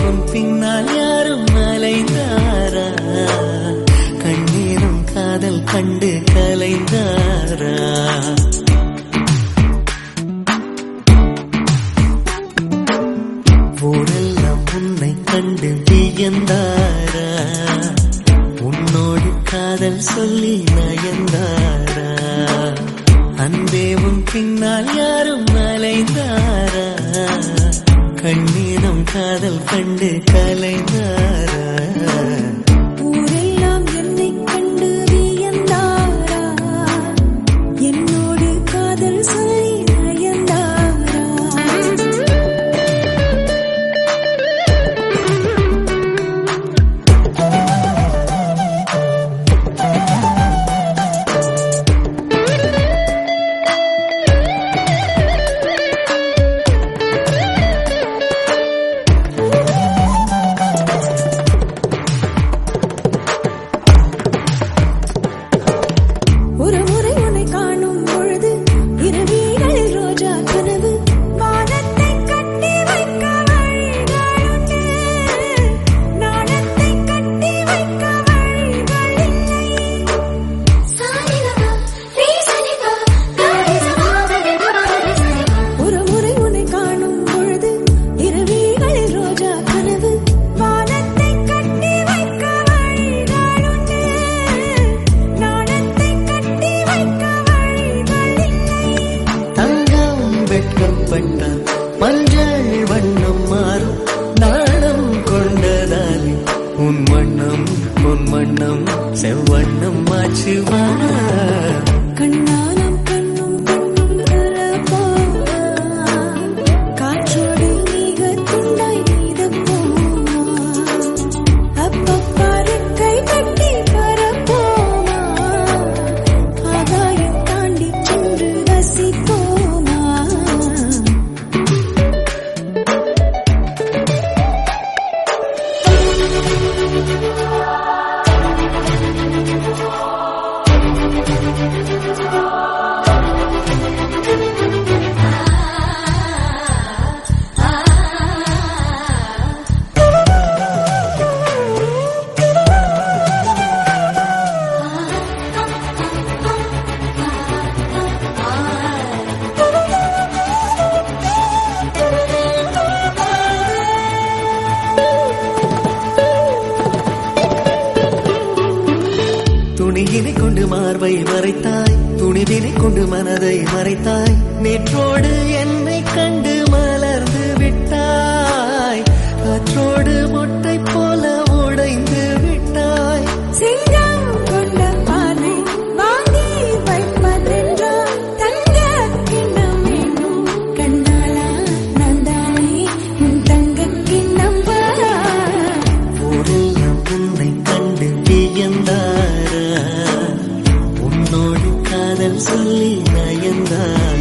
உன் பின்னால் யாரும் அலைந்தாரா கண்ணீரும் காதல் கண்டு கலைந்தாரா ஊரெல்லாம் உன்னை கண்டு வியந்தாரா உன்னோடு காதல் சொல்லி நயந்தாரா அன்பே உன் பின்னால் யாரும் அலைந்தாரா கண்ணீரம் காதல் கண்டு கலைந்தாரா ஊரெல்லாம் என்னை கண்டு வியந்தாரா என்னோடு காதல் சொல்லி நயந்தாரா ஒரு முறை உன்னை காணும் பொழுது இரவிகளில் ரோஜா கனவு வானத்தை கட்டி வைக்க வழிகளுண்டு நாணத்தை கட்டி வைக்க வழிகளில்லை ஒரு முறை உன்னை காணும் பொழுது இரவிகளில் ரோஜா கனவு வானத்தை கட்டி வைக்க வழிகளுண்டு நாணத்தை கட்டி வைக்க வழிகளில்லை தங்கம் வெட்கப்பட்டால் மஞ்சள் வண்ணம் மாறும் நாணம் கொண்டதாலே உன் வண்ணம் உன் வண்ணம் செவ்வண்ணம் மாற்றுவா கண்ணானம் கண்ணும் கண்ணும் கலப்போமா காற்றோடு நீக துண்டாய் நீதப்போமா அப்பப்பா ரெக்கை கட்டி பரப்போமா ஆகாயம் தாண்டி சென்று ரசிப்போமா துணியினை கொண்டு மார்பை மறைத்தாய் துணிவினை கொண்டு மனதை மறைத்தாய் நேற்றோடு என்னை கண்டு மலர்ந்து விட்டாய் காற்றோடு மொட்டை போல உடைந்து விட்டாய் சிங்கம் கொண்ட பார்வை வாங்கி வைப்பதென்றால் தங்க கிண்ணம் வேணும் கண்ணாலா நந்தானே உன் தங்க கிண்ணம் வரா ஊரெல்லாம் உன்னை கண்டு வியந்தாரா உன்னோடு காதல் சொல்லி நயந்தாரா